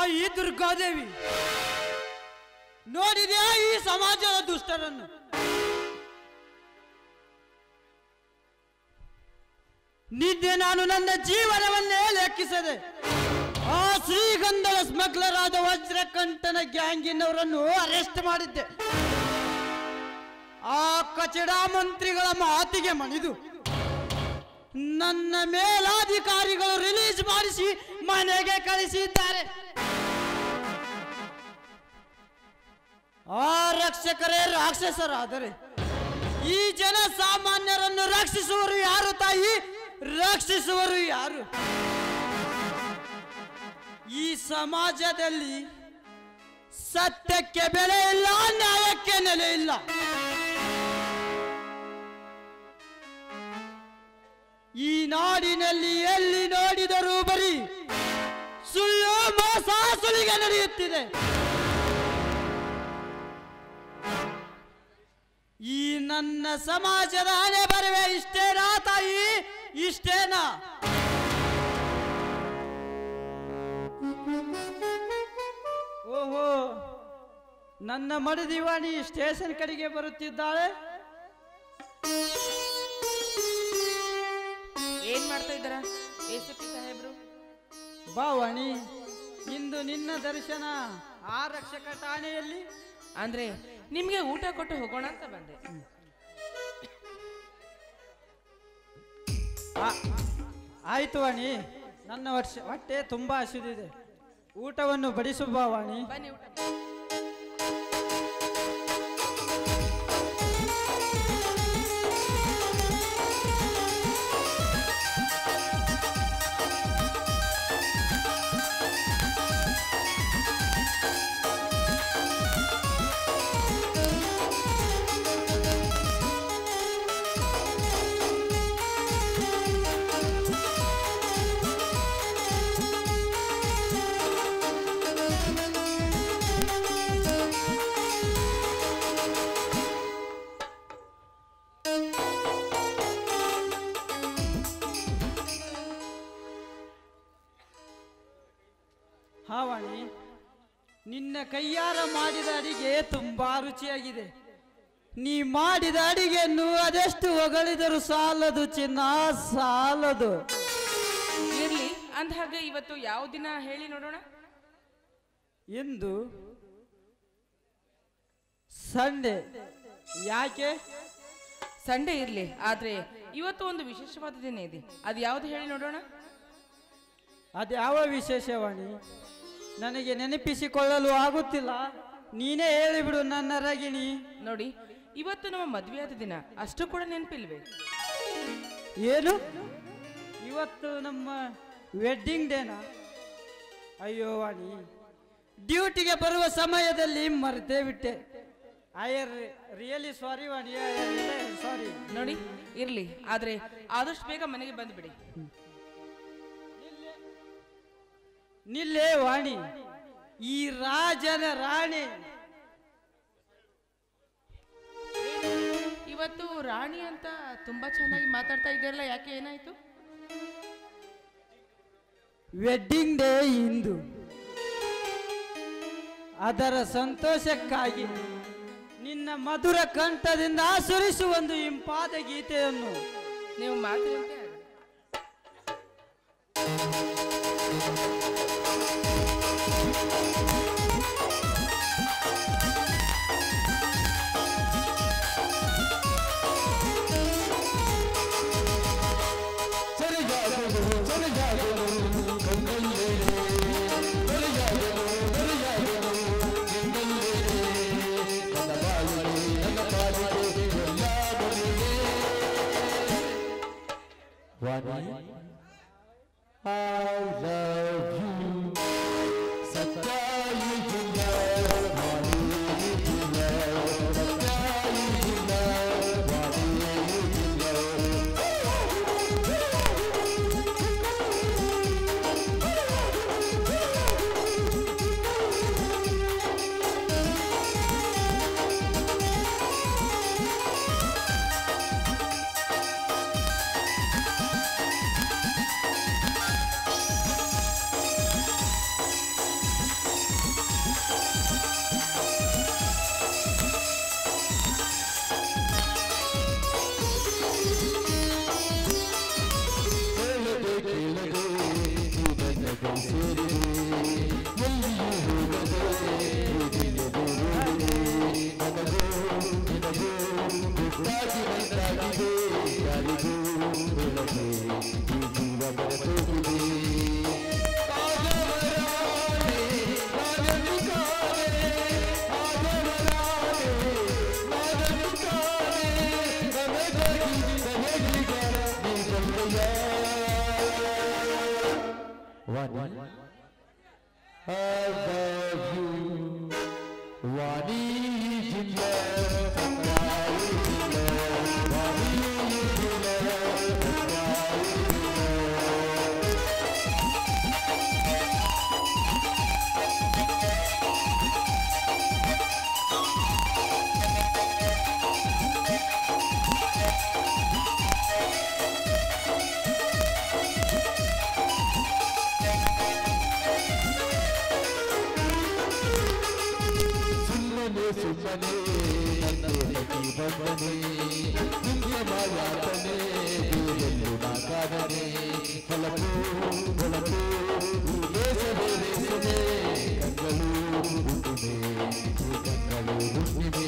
ತಾಯಿ ದುರ್ಗಾದೇವಿ ನೋಡಿದೆಯಾ ಈ ಸಮಾಜದ ದುಷ್ಟರನ್ನು ನಿನ್ನೆ ನಾನು ನನ್ನ ಜೀವನವನ್ನೇ ಲೆಕ್ಕಿಸದೆ ಆ ಶ್ರೀಗಂಧದ ಸ್ಮಗ್ಲರ್ ಆದ ವಜ್ರಕಂಠನ ಗ್ಯಾಂಗಿನವರನ್ನು ಅರೆಸ್ಟ್ ಮಾಡಿದ್ದೆ ಆ ಕಚಡ ಮಂತ್ರಿಗಳ ಮಾತಿಗೆ ಮಣಿದು ನನ್ನ ಮೇಲಾಧಿಕಾರಿಗಳು ರಿಲೀಸ್ ಮಾಡಿಸಿ ಮನೆಗೆ ಕಳಿಸಿದ್ದಾರೆ ಆ ರಕ್ಷಕರೇ ರಾಕ್ಷಸರಾದರೆ ಈ ಜನ ಸಾಮಾನ್ಯರನ್ನು ರಕ್ಷಿಸುವರು ಯಾರು ತಾಯಿ ರಕ್ಷಿಸುವರು ಯಾರು ಈ ಸಮಾಜದಲ್ಲಿ ಸತ್ಯಕ್ಕೆ ಬೆಲೆ ಇಲ್ಲ ನ್ಯಾಯಕ್ಕೆ ನೆಲೆ ಇಲ್ಲ ಈ ನಾಡಿನಲ್ಲಿ ಎಲ್ಲಿ ನೋಡಿದರೂ ಬರೀ ಸುಳ್ಳು ಮೋಸ ಸುಲಿಗೆ ನಡೆಯುತ್ತಿದೆ ಈ ನನ್ನ ಸಮಾಜದ ಹಣೆ ಬರುವೆ ಇಷ್ಟೇನಾ ತಾಯಿ ಇಷ್ಟೇನಾ ಓಹೋ ನನ್ನ ಮಡದಿವಾಣಿ ಸ್ಟೇಷನ್ ಕಡೆಗೆ ಬರುತ್ತಿದ್ದಾಳೆ ಏನ್ ಮಾಡ್ತಾ ಇದ್ದಾರ ಎಸಿಪಿ ಸಾಹೇಬ್ರು ಬಾ ವಾಣಿ ಇಂದು ನಿನ್ನ ದರ್ಶನ ಆ ರಕ್ಷಕ ಠಾಣೆಯಲ್ಲಿ ಅಂದ್ರೆ ನಿಮ್ಗೆ ಊಟ ಕೊಟ್ಟು ಹೋಗೋಣ ಅಂತ ಬಂದೆ ಆ- ಆಯ್ತು ವಾಣಿ ನನ್ನ ವರ್ಷ ಹೊಟ್ಟೆ ತುಂಬಾ ಹಸಿದಿದೆ ಊಟವನ್ನು ಬಡಿಸು ಬಾ ವಾಣಿ ಬನ್ನಿ ಊಟ ಹಾ ವಾಣಿ ನಿನ್ನ ಕೈಯಾರ ಮಾಡಿದ ಅಡಿಗೆ ತುಂಬಾ ರುಚಿಯಾಗಿದೆ ನೀ ಮಾಡಿದ ಅಡಿಗೆಯನ್ನು ಅದೆಷ್ಟು ಹೊಗಳಿದರೂ ಸಾಲದು ಚಿನ್ನ ಸಾಲದು ಇರ್ಲಿ ಅಂದ ಹಾಗೆ ಇವತ್ತು ಯಾವ ದಿನ ಹೇಳಿ ನೋಡೋಣ ಎಂದು ಸಂಡೆ ಯಾಕೆ ಸಂಡೇ ಇರ್ಲಿ ಆದ್ರೆ ಇವತ್ತು ಒಂದು ವಿಶೇಷವಾದ ದಿನ ಇದೆ ಅದು ಯಾವ್ದು ಹೇಳಿ ನೋಡೋಣ ಅದು ಯಾವ ವಿಶೇಷವಾಣಿ ನನಗೆ ನೆನಪಿಸಿಕೊಳ್ಳಲು ಆಗುತ್ತಿಲ್ಲ ನೀನೇ ಹೇಳಿಬಿಡು ನನ್ನ ರಗಿಣಿ ನೋಡಿ ಇವತ್ತು ನಮ್ಮ ಮದುವೆಯಾದ ದಿನ ಅಷ್ಟು ಕೂಡ ನೆನಪಿಲ್ವೇ ಏನು ಇವತ್ತು ನಮ್ಮ ವೆಡ್ಡಿಂಗ್ ಡೇನಾ ಅಯ್ಯೋ ವಾಣಿ ಡ್ಯೂಟಿಗೆ ಬರುವ ಸಮಯದಲ್ಲಿ ಮರೆತೇ ಬಿಟ್ಟೆ I are really sorry Vani sorry ನೋಡಿ ಇರ್ಲಿ ಆದ್ರೆ ಆದಷ್ಟು ಬೇಗ ಮನೆಗೆ ಬಂದ್ಬಿಡಿ ನಿಲ್ಲೇ ವಾಣಿ ಈ ರಾಜನ ರಾಣಿ ಇವತ್ತು ರಾಣಿ ಅಂತ ತುಂಬಾ ಚೆನ್ನಾಗಿ ಮಾತಾಡ್ತಾ ಇದ್ದೀರಲ್ಲ ಯಾಕೆ ಏನಾಯ್ತು ವೆಡ್ಡಿಂಗ್ ಡೇ ಇಂದು ಅದರ ಸಂತೋಷಕ್ಕಾಗಿ ನಿನ್ನ ಮಧುರ ಕಂಠದಿಂದ ಸುರಿಸುವ ಒಂದು ಇಂಪಾದ ಗೀತೆಯನ್ನು ನೀವು ಮಾತಾಡಂತೆ ಆಗಲಿ. ವಾಣಿ I love you. ವಾಣಿ ಜಿಲ್ಲ ಸತ್ಯಾಯಿ ಜಿಲ್ಲ ವಾಣಿ ಜಿಲ್ಲ ಸತ್ಯಾಯಿ ಸುಮ್ಮನೆ ಸುಮ್ಮನೆ ನನ್ನೆರಗಿ ಬಂದನೆ ನಿಂಗೆ ಮಾಯಾತನೆ ದೂರೆಲ್ಲು ನಾಗಾದನೆ ಹೊಲಪು ಹೊಲಪು ದೇಶವೇ ದೇಶವೇ ಕಂಗಳು ಹುಣ್ಣಿಮೆ ಈ ಕಂಗಳು ಹುಣ್ಣಿಮೆ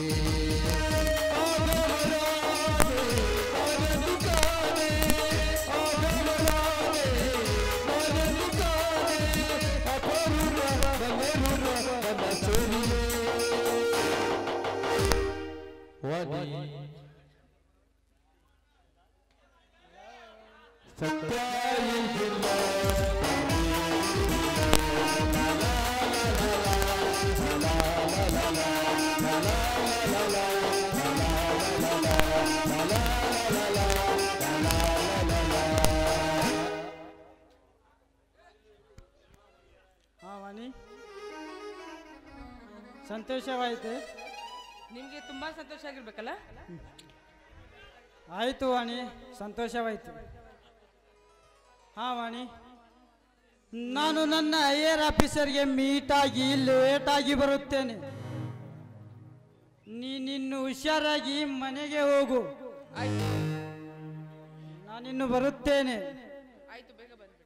ಸತ್ಯಾಯಿ ಜಿಲ್ಲ ಹಾ ವಾಣಿ ಸಂತೋಷವಾಯಿತು ನಿಮ್ಗೆ ತುಂಬಾ ಸಂತೋಷ ಆಗಿರ್ಬೇಕಲ್ಲ ಆಯಿತು ವಾಣಿ ಸಂತೋಷವಾಯಿತು ಹಾ ವಾಣಿ ನಾನು ನನ್ನ ಐಯರ್ ಆಫೀಸರ್ಗೆ ಮೀಟಾಗಿ ಲೇಟಾಗಿ ಬರುತ್ತೇನೆ ನೀನಿನ್ನು ಹುಷಾರಾಗಿ ಮನೆಗೆ ಹೋಗು ಆಯ್ತು ನಾನಿನ್ನು ಬರುತ್ತೇನೆ ಆಯ್ತು ಬೇಗ ಬಂದ್ಬಿಡಿ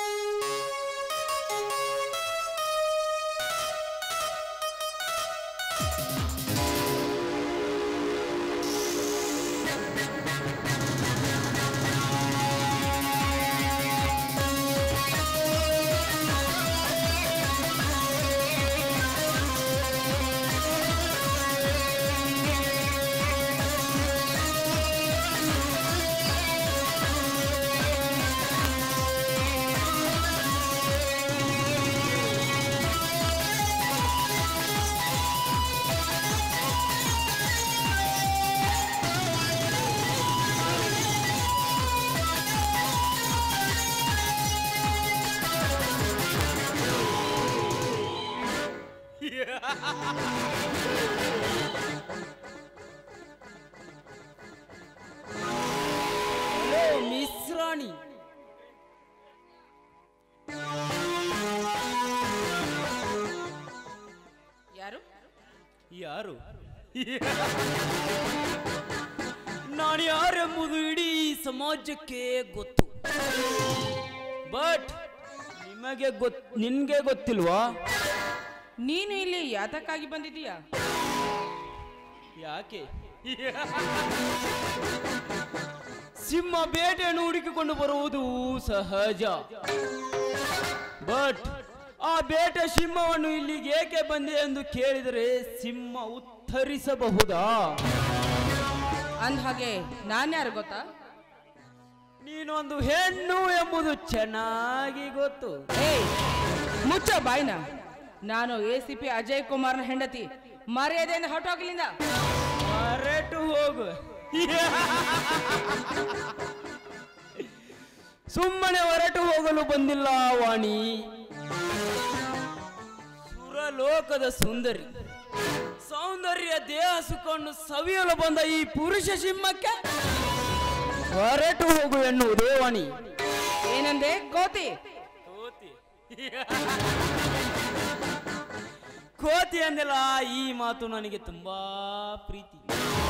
ಹಲೋ ಮಿಸ್ ರಾಣಿ ಯಾರು ಯಾರು ನಾನು ಯಾರೆಂಬುದು ಇಡೀ ಸಮಾಜಕ್ಕೆ ಗೊತ್ತು ಬಟ್ ನಿಮಗೆ ಗೊತ್ ನಿನ್ಗೆ ಗೊತ್ತಿಲ್ವಾ ನೀನು ಇಲ್ಲಿ ಯಾತಕ್ಕಾಗಿ ಬಂದಿದೀಯಾ ಯಾಕೆ ಸಿಂಹ ಬೇಟೆಯನ್ನು ಹುಡುಕಿಕೊಂಡು ಬರುವುದು ಸಹಜ ಬಟ್ ಆ ಬೇಟೆ ಸಿಂಹವನ್ನು ಇಲ್ಲಿಗೆ ಏಕೆ ಬಂದೆ ಎಂದು ಕೇಳಿದರೆ ಸಿಂಹ ಉತ್ತರಿಸಬಹುದಾ ಅಂದ ಹಾಗೆ ನಾನ್ಯಾರು ಗೊತ್ತಾ ನೀನೊಂದು ಹೆಣ್ಣು ಎಂಬುದು ಚೆನ್ನಾಗಿ ಗೊತ್ತು ಏಯ್ ಮುಚ್ಚ ಬಾಯ್ನ ನಾನು ಎ ಸಿ ಪಿ ಅಜಯ್ ಕುಮಾರ್ನ ಹೆಂಡತಿ ಮರ್ಯಾದೆಯಿಂದ ಹೊರಟೋಗ್ಲಿಂದ ಹೊರಟು ಹೋಗು ಸುಮ್ಮನೆ ಹೊರಟು ಹೋಗಲು ಬಂದಿಲ್ಲ ವಾಣಿ ಸುರಲೋಕದ ಸುಂದರಿ ಸೌಂದರ್ಯ ದೇಹ ಸುಖವನ್ನು ಸವಿಯಲು ಬಂದ ಈ ಪುರುಷ ಸಿಂಹಕ್ಕೆ ಹೊರಟು ಹೋಗು ಎನ್ನುವುದೇ ವಾಣಿ ಏನಂದೆ ಕೋತಿ ಕೋತಿ ಅಂದೆಲ್ಲ ಈ ಮಾತು ನನಗೆ ತುಂಬಾ ಪ್ರೀತಿ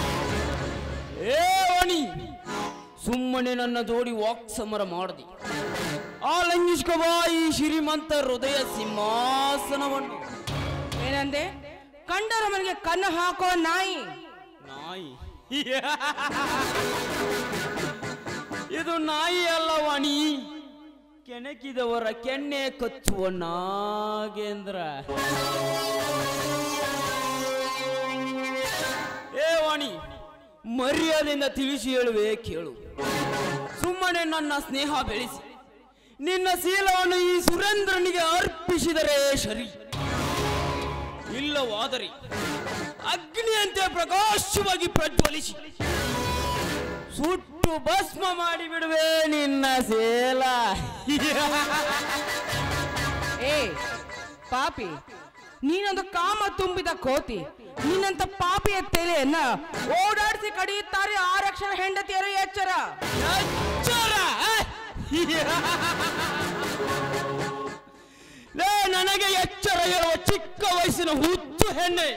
ಏ ವಾಣಿ ಸುಮ್ಮನೆ ನನ್ನ ಜೋಡಿ ವಾಕ್ ಸಮರ ಮಾಡದಿ ಆಲಂಗಿಸ್ಕೊಬಾ ಈ ಶ್ರೀಮಂತ ಹೃದಯ ಸಿಂಹಾಸನವನ್ನು ಏನಂದೆ ಕಂಡರ ಮನೆಗೆ ಕಣ್ಣು ಹಾಕೋ ನಾಯಿ ನಾಯಿ ಇದು ನಾಯಿ ಅಲ್ಲ ವಾಣಿ ಕೆಣಕಿದವರ ಕೆನ್ನೆ ಕಚ್ಚುವ ನಾಗೇಂದ್ರ ಏ ವಾಣಿ ಮರ್ಯಾದೆಯಿಂದ ತಿಳಿಸಿ ಹೇಳುವೆ ಕೇಳು ಸುಮ್ಮನೆ ನನ್ನ ಸ್ನೇಹ ಬೆಳೆಸಿ ನಿನ್ನ ಶೀಲವನ್ನು ಈ ಸುರೇಂದ್ರನಿಗೆ ಅರ್ಪಿಸಿದರೆ ಸರಿ ಇಲ್ಲವಾದರೆ ಅಗ್ನಿಯಂತೆ ಪ್ರಕಾಶವಾಗಿ ಪ್ರಜ್ವಲಿಸಿ ಸುಟ್ಟು ಭಸ್ಮ ಮಾಡಿ ಬಿಡುವೆ ನಿನ್ನ ಸೇಲ ಏ ಪಾಪಿ ನೀನೊಂದು ಕಾಮ ತುಂಬಿದ ಕೋತಿ ನಿನ್ನಂತ ಪಾಪಿಯ ತಲೆಯನ್ನ ಓಡಾಡಿಸಿ ಕಡಿಯುತ್ತಾರೆ ಆರಕ್ಷಣ ಹೆಂಡತಿಯರು ಎಚ್ಚರ ಎಚ್ಚರ! ಲೇ ನನಗೆ ಎಚ್ಚರ ಹೇಳುವ ಚಿಕ್ಕ ವಯಸ್ಸಿನ ಹುಚ್ಚು ಹೆಣ್ಣೆ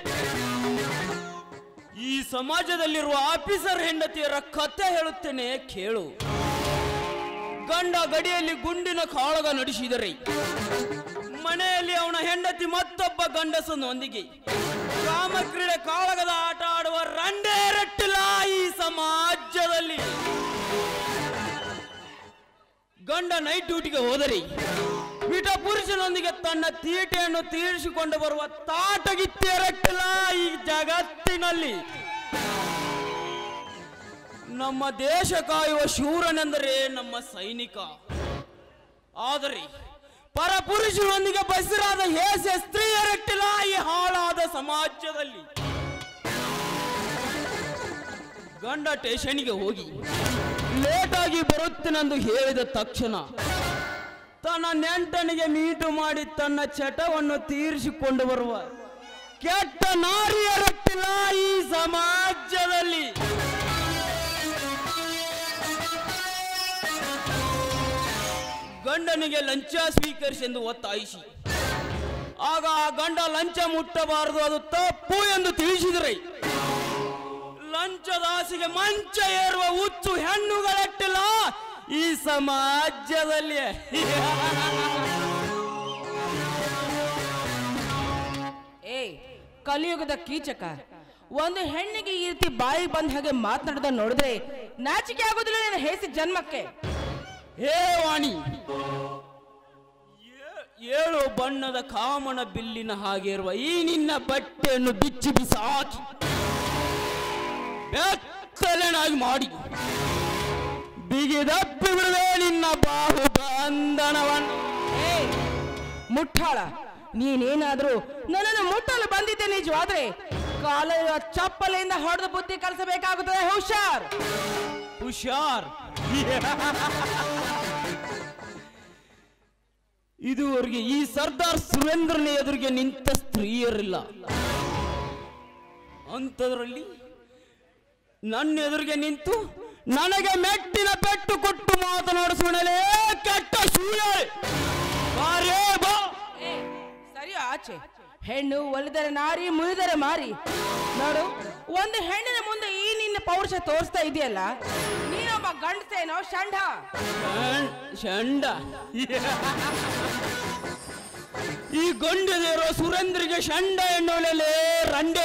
ಈ ಸಮಾಜದಲ್ಲಿರುವ ಆಫೀಸರ್ ಹೆಂಡತಿಯರ ಕತೆ ಹೇಳುತ್ತೇನೆ ಕೇಳು ಗಂಡ ಗಡಿಯಲ್ಲಿ ಗುಂಡಿನ ಕಾಳಗ ನಡೆಸಿದರೆ ಮನೆಯಲ್ಲಿ ಅವನ ಹೆಂಡತಿ ಮತ್ತೊಬ್ಬ ಗಂಡಸನೊಂದಿಗೆ ಕಾಮಕ್ರೀಡೆ ಕಾಳಗದ ಆಟ ಆಡುವ ರಂಡೇ ರಟ್ಟಿಲ್ಲ ಈ ಸಮಾಜದಲ್ಲಿ ಗಂಡ ನೈಟ್ ಡ್ಯೂಟಿಗೆ ಹೋದರೆ ವಿಟ ಪುರುಷನೊಂದಿಗೆ ತನ್ನ ತೀಟೆಯನ್ನು ತೀರಿಸಿಕೊಂಡು ಬರುವ ತಾಟಗಿತ್ತೆರಟ್ಟಿಲ್ಲ ಈ ಜಗತ್ತಿನಲ್ಲಿ ನಮ್ಮ ದೇಶ ಕಾಯುವ ಶೂರನೆಂದರೆ ನಮ್ಮ ಸೈನಿಕ ಆದರೆ ಪರಪುರುಷರೊಂದಿಗೆ ಬಸಿರಾದ ಹೇಸ ಸ್ತ್ರೀಯರಟ್ಟಿಲ್ಲ ಈ ಹಾಳಾದ ಸಮಾಜದಲ್ಲಿ ಗಂಡ ಸ್ಟೇಷನ್ಗೆ ಹೋಗಿ ಲೇಟಾಗಿ ಬರುತ್ತೇನೆಂದು ಹೇಳಿದ ತಕ್ಷಣ ತನ್ನ ನೆಂಟನಿಗೆ ಮೀಟು ಮಾಡಿ ತನ್ನ ಚಟವನ್ನು ತೀರಿಸಿಕೊಂಡು ಬರುವ ಕೆಟ್ಟ ನಾರಿಯರಟ್ಟಿಲ್ಲ ಈ ಸಮಾಜದಲ್ಲಿ ಗಂಡನಿಗೆ ಲಂಚ ಸ್ವೀಕರಿಸೆಂದು ಒತ್ತಾಯಿಸಿ ಆಗ ಆ ಗಂಡ ಲಂಚ ಮುಟ್ಟಬಾರದು ಅದು ತಪ್ಪು ಎಂದು ತಿಳಿಸಿದರೆ ಲಂಚದಾಸಿಗೆ ಮಂಚ ಏರುವ ಹುಚ್ಚು ಹೆಣ್ಣುಗಳಟ್ಟಿಲ್ಲ ಈ ಸಮಾಜದಲ್ಲಿ ಏ ಕಲಿಯುಗದ ಕೀಚಕ ಒಂದು ಹೆಣ್ಣಿಗೆ ಈ ರೀತಿ ಬಾಯಿ ಬಂದ ಹಾಗೆ ಮಾತನಾಡೋದ ನೋಡಿದ್ರೆ ನಾಚಿಕೆ ಆಗೋದಿಲ್ಲ ನನ್ನ ಹೇಸಿ ಜನ್ಮಕ್ಕೆ ಹೇ ವಾಣಿ ಏ- ಏಳು ಬಣ್ಣದ ಕಾಮನ ಬಿಲ್ಲಿನ ಹಾಗೆ ಇರುವ ಈ ನಿನ್ನ ಬಟ್ಟೆಯನ್ನು ಬಿಚ್ಚಿ ಬಿಸಾಕಿ ಬೆತ್ತಲೆನಾಗಿ ಮಾಡಿ ಬಿಗಿದಪ್ಪಿ ಬಿಡುವೆ ನಿನ್ನ ಬಾಹು ಬಂಧನವನ್ನು ಏ ಮುಟ್ಟಾಳ ನೀನೇನಾದ್ರೂ ನನ್ನನ್ನು ಮುಟ್ಟಲು ಬಂದಿದ್ದೆ ನಿಜವಾದ್ರೆ ಕಾಲ ಚಪ್ಪಲೆಯಿಂದ ಹೊಡೆದು ಬುದ್ಧಿ ಕಲಿಸಬೇಕಾಗುತ್ತದೆ ಹುಷಾರ್ ಹುಷಾರ್ ಇದುವರೆಗೆ ಈ ಸರ್ದಾರ್ ಸುರೇಂದ್ರನ ಎದುರಿಗೆ ನಿಂತ ಸ್ತ್ರೀಯರಿಲ್ಲ ಅಂಥದ್ರಲ್ಲಿ ನನ್ನ ಎದುರಿಗೆ ನಿಂತು ನನಗೆ ಮೆಟ್ಟಿನ ಪೆಟ್ಟು ಕೊಟ್ಟು ಮಾತನಾಡಿಸುವಣಲೇ ಕೆಟ್ಟ ಶೂಲೆ ಬಾರೇ ಬಾ ಏ, ಸರಿ ಆಚೆ ಹೆಣ್ಣು ಒಲಿದರೆ ನಾರಿ ಮುರಿದರೆ ಮಾರಿ ನೋಡು ಒಂದು ಹೆಣ್ಣಿನ ಮುಂದೆ ಈ ನಿನ್ನ ಪೌರುಷ ತೋರಿಸ್ತಾ ಇದೆಯಲ್ಲ ನೀನೊಬ್ಬ ಗಂಡಸೇನೋ ಷಂಡ ಶಂ- ಶಂಡ ಈ ಗಂಡದಿರೋ ಸುರೇಂದ್ರಿಗೆ ಶಂಡ ಎನ್ನುವಲೇ ರಂಡೆ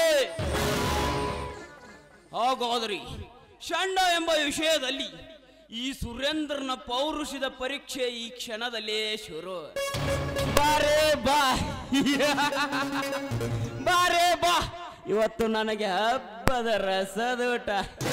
ಹಾಗಾದರೆ ಷಂಡ ಎಂಬ ವಿಷಯದಲ್ಲಿ ಈ ಸುರೇಂದ್ರನ ಪೌರುಷದ ಪರೀಕ್ಷೆ ಈ ಕ್ಷಣದಲ್ಲೇ ಶುರು ಬಾರೇ ಬಾ ಬಾರೇ ಬಾ ಇವತ್ತು ನನಗೆ ಹಬ್ಬದ ರಸದೂಟ